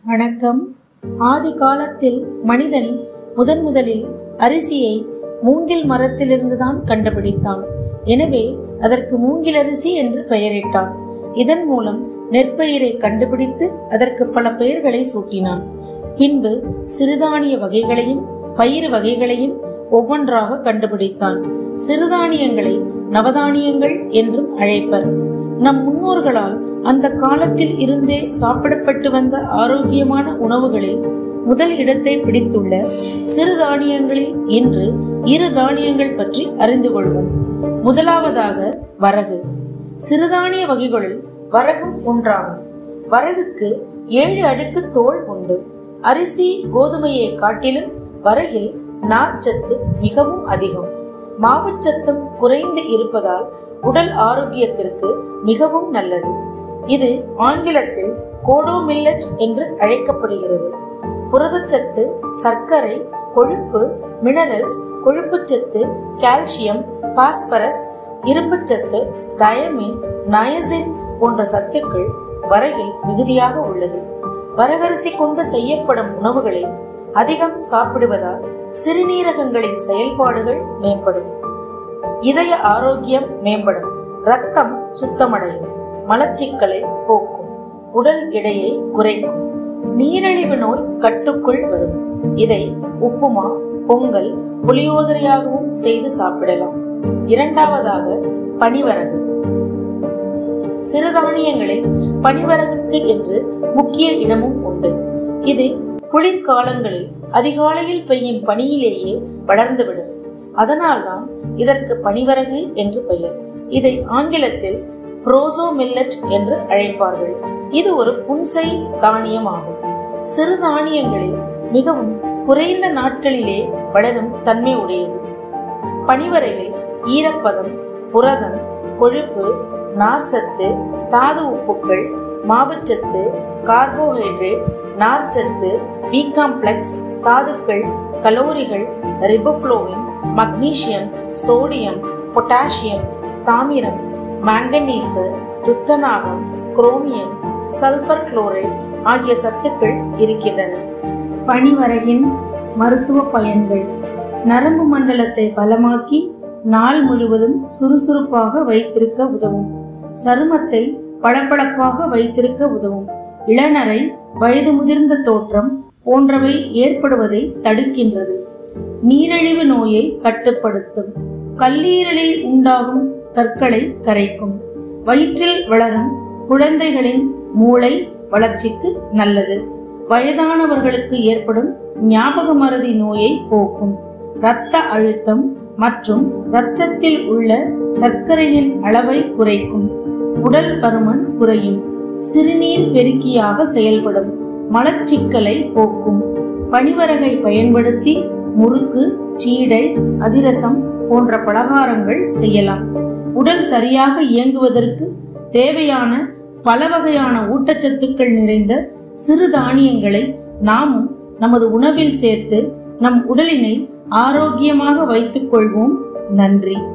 வணக்கம் ஆதி காலத்தில் மனிதன் முதன் முதலில் அரிசியை மூங்கில் மரத்திலிருந்துதான் கண்டுபிடித்தான் எனவே அதற்கு மூங்கில் அரிசி என்று பெயரிட்டான் இதன் மூலம் நெற்பயிரை கண்டுபிடித்து அதற்கு பல பெயர்களை சூட்டினான் பின்பு சிறுதானிய வகைகளையும் பயிர் வகைகளையும் ஒவ்வொன்றாக கண்டுபிடித்தான் சிறுதானியங்களை நவதானியங்கள் என்றும் அழைப்பர் நம் முன்னோர்களால் அந்த காலத்தில் இருந்தே சாப்பிடப்பட்டு வந்த ஆரோக்கியமான உணவுகளில் முதல் இடத்தை பிடித்துள்ள சிறுதானியங்களில் இன்று இரு தானியங்கள் பற்றி அறிந்து கொள்வோம் முதலாவதாக வரகு சிறுதானிய வகைகளில் வரகும் ஒன்றாகும் வரகுக்கு ஏழு அடுக்கு தோல் உண்டு அரிசி கோதுமையை காட்டிலும் வரகில் நார்ச்சத்து மிகவும் அதிகம் மாவுச்சத்தும் குறைந்து இருப்பதால் உடல் ஆரோக்கியத்திற்கு மிகவும் நல்லது இது ஆங்கிலத்தில் கோடோ மில்லட் என்று அழைக்கப்படுகிறது புரதச்சத்து சர்க்கரை கொழுப்பு மினரல்ஸ் கொழுப்புச்சத்து கால்சியம் பாஸ்பரஸ் இரும்புச்சத்து தயமின் நயசின் போன்ற சத்துக்கள் வரகில் மிகுதியாக உள்ளது வரகரிசி கொண்டு செய்யப்படும் உணவுகளை அதிகம் சாப்பிடுவதால் சிறுநீரகங்களின் செயல்பாடுகள் மேம்படும் இதய ஆரோக்கியம் மேம்படும் ரத்தம் சுத்தமடையும் மலச்சிக்கலை போக்கும் உடல் எடையை குறைக்கும் நீரிழிவு நோய் கட்டுக்குள் வரும் இதை உப்புமா பொங்கல் புளியோதரையாகவும் செய்து சாப்பிடலாம் இரண்டாவதாக பனிவரகு சிறுதானியங்களில் பனிவரகுக்கு என்று முக்கிய இடமும் உண்டு இது குளிர்காலங்களில் அதிகாலையில் பெய்யும் பனியிலேயே வளர்ந்துவிடும் அதனால்தான் இதற்கு பனிவரகு என்று பெயர் இதை ஆங்கிலத்தில் புரோசோ மில்லட் என்று அழைப்பார்கள் இது ஒரு புன்சை தானியம் ஆகும் சிறுதானியங்களில் மிகவும் குறைந்த நாட்களிலே வளரும் தன்மை உடையது பனிவரையில் ஈரப்பதம் புரதம் கொழுப்பு நார்சத்து தாது உப்புக்கள் மாவுச்சத்து கார்போஹைட்ரேட் நார்ச்சத்து பி காம்ப்ளெக்ஸ் தாதுக்கள் கலோரிகள் ரிபோஃப்ளோவின் மக்னீசியம் சோடியம் பொட்டாசியம் தாமிரம் மாங்கனீசு துத்தநாகம் குரோமியம் சல்பர் குளோரைட் ஆகிய சத்துக்கள் இருக்கின்றன பனிவரையின் மருத்துவ பயன்கள் நரம்பு மண்டலத்தை பலமாக்கி நாள் முழுவதும் சுறுசுறுப்பாக வைத்திருக்க உதவும் சருமத்தை பளபளப்பாக வைத்திருக்க உதவும் இளநரை வயது முதிர்ந்த தோற்றம் போன்றவை ஏற்படுவதை தடுக்கின்றது நீரிழிவு நோயை கட்டுப்படுத்தும் கல்லீரலில் உண்டாகும் கற்களை கரைக்கும் வயிற்றில் வளரும் குழந்தைகளின் மூளை வளர்ச்சிக்கு நல்லது வயதானவர்களுக்கு ஏற்படும் ஞாபக மறதி நோயை போக்கும் இரத்த அழுத்தம் மற்றும் இரத்தத்தில் உள்ள சர்க்கரையின் அளவை குறைக்கும் உடல் பருமன் குறையும் சிறுநீர் பெருக்கியாக செயல்படும் மலச்சிக்கலை போக்கும் பனிவரகை பயன்படுத்தி முறுக்கு சீடை அதிரசம் போன்ற பலகாரங்கள் செய்யலாம் உடல் சரியாக இயங்குவதற்கு தேவையான பல வகையான ஊட்டச்சத்துக்கள் நிறைந்த சிறு தானியங்களை நாமும் நமது உணவில் சேர்த்து நம் உடலினை ஆரோக்கியமாக வைத்துக் கொள்வோம் நன்றி